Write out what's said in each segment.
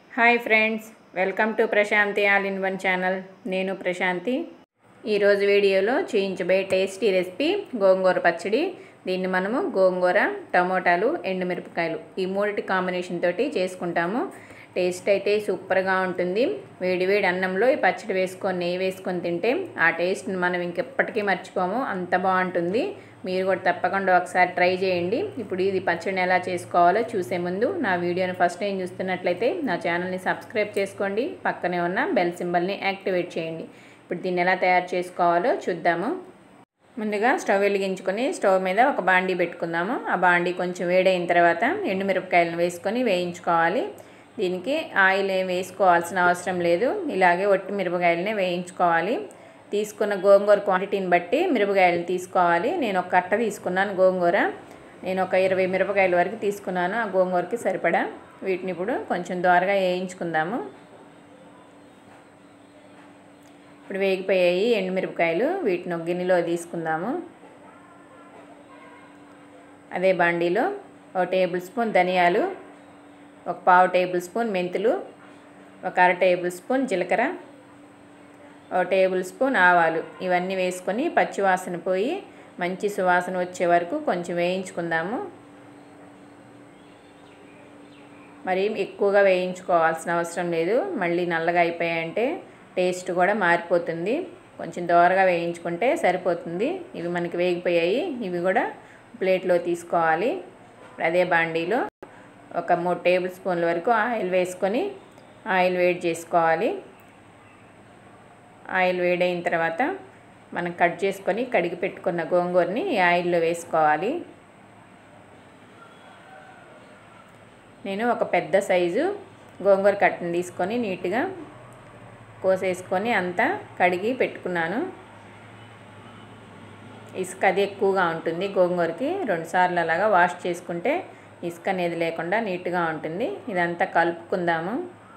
hi friends welcome to Prashanthi all in one channel నేను ప్రశాంతి ఈరోజు వీడియోలో చూయించబోయే టేస్టీ రెసిపీ గోంగూర పచ్చడి దీన్ని మనము గోంగూర టమోటాలు ఎండుమిరపకాయలు ఈ మూడిటి కాంబినేషన్ తోటి చేసుకుంటాము టేస్ట్ అయితే సూపర్గా ఉంటుంది వేడి వేడి అన్నంలో ఈ పచ్చడి వేసుకొని నెయ్యి వేసుకొని తింటే ఆ టేస్ట్ని మనం ఇంకెప్పటికీ మర్చిపోము అంత బాగుంటుంది మీరు కూడా తప్పకుండా ఒకసారి ట్రై చేయండి ఇప్పుడు ఇది పచ్చడిని ఎలా చేసుకోవాలో చూసే ముందు నా వీడియోని ఫస్ట్ టైం చూస్తున్నట్లయితే నా ఛానల్ని సబ్స్క్రైబ్ చేసుకోండి పక్కనే ఉన్న బెల్ సింబల్ని యాక్టివేట్ చేయండి ఇప్పుడు దీన్ని ఎలా తయారు చేసుకోవాలో చూద్దాము ముందుగా స్టవ్ వెలిగించుకొని స్టవ్ మీద ఒక బాండీ పెట్టుకుందాము ఆ బాండీ కొంచెం వేడైన తర్వాత ఎండుమిరపకాయలను వేసుకొని వేయించుకోవాలి దీనికి ఆయిల్ ఏం వేసుకోవాల్సిన అవసరం లేదు ఇలాగే ఒట్టి మిరపకాయలనే వేయించుకోవాలి తీసుకున్న గోంగూర క్వాంటిటీని బట్టి మిరపకాయలు తీసుకోవాలి నేను ఒక కట్ట తీసుకున్నాను గోంగూర నేను ఒక ఇరవై మిరపకాయల వరకు తీసుకున్నాను ఆ గోంగూరకి సరిపడా వీటిని ఇప్పుడు కొంచెం దోరగా వేయించుకుందాము ఇప్పుడు వేగిపోయాయి ఎండుమిరపకాయలు వీటిని ఒక గిన్నెలో తీసుకుందాము అదే బండిలో ఒక టేబుల్ స్పూన్ ధనియాలు ఒక పావు టేబుల్ స్పూన్ మెంతులు ఒక అర టేబుల్ స్పూన్ జీలకర్ర ఒక టేబుల్ స్పూన్ ఆవాలు ఇవన్నీ వేసుకొని పచ్చివాసన పోయి మంచి సువాసన వచ్చే వరకు కొంచెం వేయించుకుందాము మరి ఎక్కువగా వేయించుకోవాల్సిన అవసరం లేదు మళ్ళీ నల్లగా అయిపోయాయంటే టేస్ట్ కూడా మారిపోతుంది కొంచెం దోరగా వేయించుకుంటే సరిపోతుంది ఇవి మనకి వేగిపోయాయి ఇవి కూడా ప్లేట్లో తీసుకోవాలి అదే బాండీలో ఒక మూడు టేబుల్ స్పూన్ల వరకు ఆయిల్ వేసుకొని ఆయిల్ వేడి చేసుకోవాలి ఆయిల్ వేడైన తర్వాత మనం కట్ చేసుకొని కడిగి పెట్టుకున్న గోంగూరని ఈ ఆయిల్లో వేసుకోవాలి నేను ఒక పెద్ద సైజు గోంగూర కట్టను తీసుకొని నీట్గా కోసేసుకొని అంతా కడిగి పెట్టుకున్నాను ఇసుక అది ఎక్కువగా ఉంటుంది గోంగూరకి రెండుసార్లు అలాగా వాష్ చేసుకుంటే ఇసుక అనేది లేకుండా నీట్గా ఉంటుంది ఇదంతా కలుపుకుందాము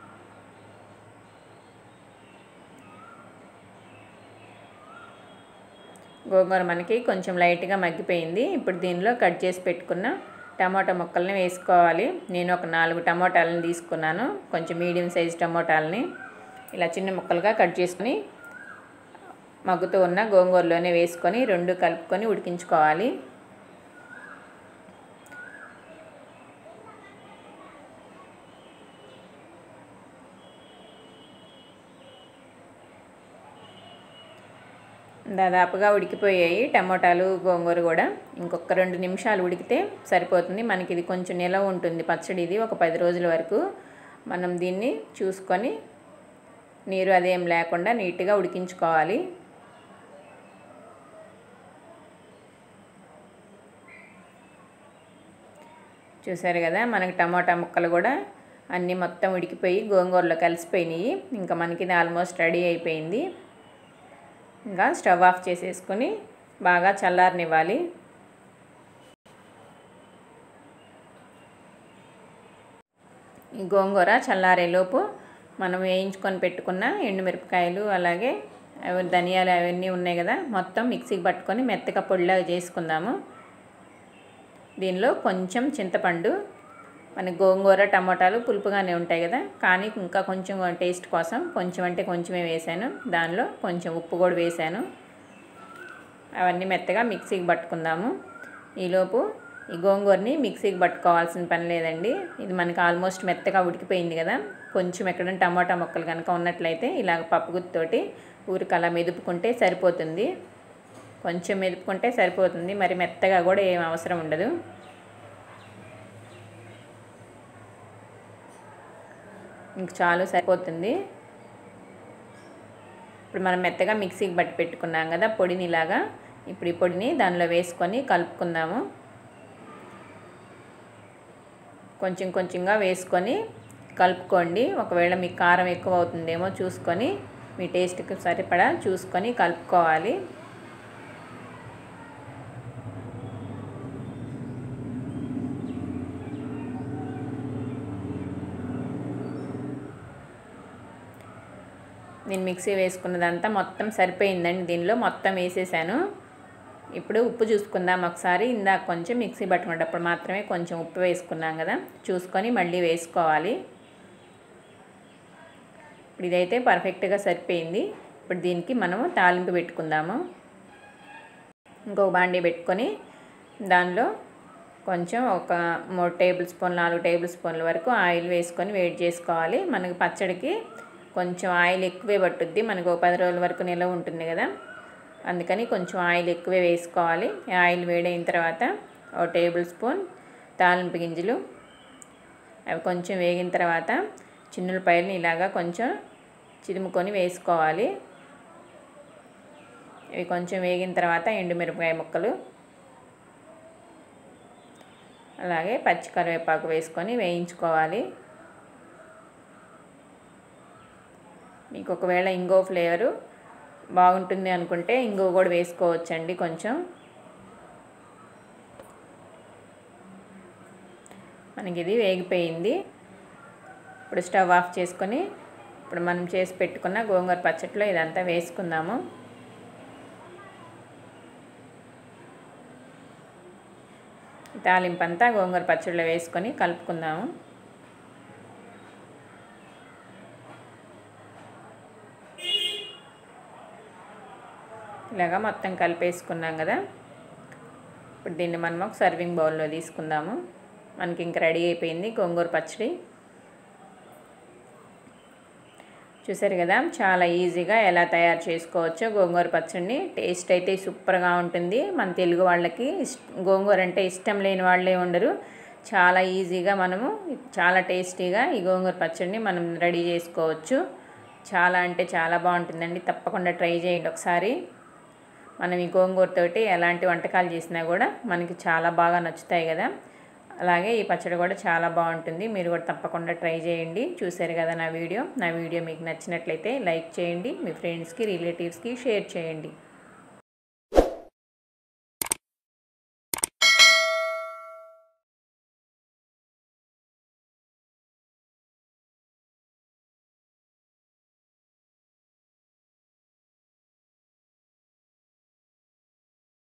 గోంగూర మనకి కొంచెం లైట్గా మగ్గిపోయింది ఇప్పుడు దీనిలో కట్ చేసి పెట్టుకున్న టమాటా ముక్కల్ని వేసుకోవాలి నేను ఒక నాలుగు టమాటాలను తీసుకున్నాను కొంచెం మీడియం సైజ్ టమాటాలని ఇలా చిన్న ముక్కలుగా కట్ చేసుకొని మగ్గుతూ ఉన్న గోంగూరలోనే వేసుకొని రెండు కలుపుకొని ఉడికించుకోవాలి దాదాపుగా ఉడికిపోయాయి టమోటాలు గోంగూర కూడా ఇంకొక రెండు నిమిషాలు ఉడికితే సరిపోతుంది మనకి ఇది కొంచెం నిలవ ఉంటుంది పచ్చడి ఇది ఒక పది రోజుల వరకు మనం దీన్ని చూసుకొని నీరు అదేం లేకుండా నీట్గా ఉడికించుకోవాలి చూసారు కదా మనకి టమాటా ముక్కలు కూడా అన్నీ మొత్తం ఉడికిపోయి గోంగూరలో కలిసిపోయినాయి ఇంకా మనకి ఇది ఆల్మోస్ట్ రెడీ అయిపోయింది ఇంకా స్టవ్ ఆఫ్ చేసేసుకొని బాగా చల్లారనివ్వాలి ఈ గోంగూర చల్లారేలోపు మనం వేయించుకొని పెట్టుకున్న ఎండుమిరపకాయలు అలాగే అవి ధనియాలు అవన్నీ ఉన్నాయి కదా మొత్తం మిక్సీకి పట్టుకొని మెత్తగా పొడిలాగా చేసుకుందాము దీనిలో కొంచెం చింతపండు మన గోంగూర టమోటాలు పులుపుగానే ఉంటాయి కదా కానీ ఇంకా కొంచెం టేస్ట్ కోసం కొంచెం అంటే కొంచెమే వేసాను దానిలో కొంచెం ఉప్పు కూడా వేసాను అవన్నీ మెత్తగా మిక్సీకి పట్టుకుందాము ఈలోపు ఈ గోంగూరని మిక్సీకి పట్టుకోవాల్సిన పని లేదండి ఇది మనకి ఆల్మోస్ట్ మెత్తగా ఉడికిపోయింది కదా కొంచెం ఎక్కడైనా టమాటా ముక్కలు కనుక ఉన్నట్లయితే ఇలాగ పప్పు గుత్తితోటి ఊరికి అలా మెదుపుకుంటే సరిపోతుంది కొంచెం మెదుపుకుంటే సరిపోతుంది మరి మెత్తగా కూడా ఏం అవసరం ఉండదు ఇంక చాలు సరిపోతుంది ఇప్పుడు మనం మెత్తగా మిక్సీకి బట్టి పెట్టుకున్నాం కదా పొడిని ఇలాగా ఇప్పుడు ఈ పొడిని దానిలో వేసుకొని కలుపుకుందాము కొంచెం కొంచెంగా వేసుకొని కలుపుకోండి ఒకవేళ మీకు కారం ఎక్కువ అవుతుందేమో చూసుకొని మీ టేస్ట్కి సరిపడా చూసుకొని కలుపుకోవాలి నేను మిక్సీ వేసుకున్నదంతా మొత్తం సరిపోయిందండి దీనిలో మొత్తం వేసేసాను ఇప్పుడు ఉప్పు చూసుకుందాం ఒకసారి ఇందాక కొంచెం మిక్సీ పట్టుకునేటప్పుడు మాత్రమే కొంచెం ఉప్పు వేసుకున్నాం కదా చూసుకొని మళ్ళీ వేసుకోవాలి ఇప్పుడు ఇదైతే పర్ఫెక్ట్గా సరిపోయింది ఇప్పుడు దీనికి మనము తాలింపు పెట్టుకుందాము ఇంకొక బాండీ పెట్టుకొని దానిలో కొంచెం ఒక మూడు టేబుల్ స్పూన్ నాలుగు టేబుల్ స్పూన్ల వరకు ఆయిల్ వేసుకొని వేడి చేసుకోవాలి మనకి పచ్చడికి కొంచెం ఆయిల్ ఎక్కువే పట్టుద్ది మనకు ఒక పది రోజుల వరకు నిల్వ ఉంటుంది కదా అందుకని కొంచెం ఆయిల్ ఎక్కువే వేసుకోవాలి ఆయిల్ వేడైన తర్వాత ఒక టేబుల్ స్పూన్ తాలింపు గింజలు అవి కొంచెం వేగిన తర్వాత చిన్నులపాయలని ఇలాగా కొంచెం చిదుముకొని వేసుకోవాలి ఇవి కొంచెం వేగిన తర్వాత ఎండుమిరపకాయ ముక్కలు అలాగే పచ్చి కరివేపాకు వేసుకొని వేయించుకోవాలి మీకు ఒకవేళ ఇంగో ఫ్లేవరు బాగుంటుంది అనుకుంటే ఇంగో కూడా వేసుకోవచ్చండి కొంచెం మనకి ఇది వేగిపోయింది ఇప్పుడు స్టవ్ ఆఫ్ చేసుకొని ఇప్పుడు మనం చేసి పెట్టుకున్న గోంగూర పచ్చట్లో ఇదంతా వేసుకుందాము తాలింపు అంతా గోంగూర పచ్చడిలో వేసుకొని కలుపుకుందాము ఇలాగా మొత్తం కలిపేసుకున్నాం కదా ఇప్పుడు దీన్ని మనం ఒక సర్వింగ్ బౌల్లో తీసుకుందాము మనకి ఇంక రెడీ అయిపోయింది గోంగూర పచ్చడి చూసారు కదా చాలా ఈజీగా ఎలా తయారు చేసుకోవచ్చో గోంగూర పచ్చడిని టేస్ట్ అయితే సూపర్గా ఉంటుంది మన తెలుగు వాళ్ళకి గోంగూర అంటే ఇష్టం లేని వాళ్ళే ఉండరు చాలా ఈజీగా మనము చాలా టేస్టీగా ఈ గోంగూర పచ్చడిని మనం రెడీ చేసుకోవచ్చు చాలా అంటే చాలా బాగుంటుందండి తప్పకుండా ట్రై చేయండి ఒకసారి మనం ఈ గోంగూరతోటి ఎలాంటి వంటకాలు చేసినా కూడా మనకి చాలా బాగా నచ్చుతాయి కదా అలాగే ఈ పచ్చడి కూడా చాలా బాగుంటుంది మీరు కూడా తప్పకుండా ట్రై చేయండి చూసారు కదా నా వీడియో నా వీడియో మీకు నచ్చినట్లయితే లైక్ చేయండి మీ ఫ్రెండ్స్కి రిలేటివ్స్కి షేర్ చేయండి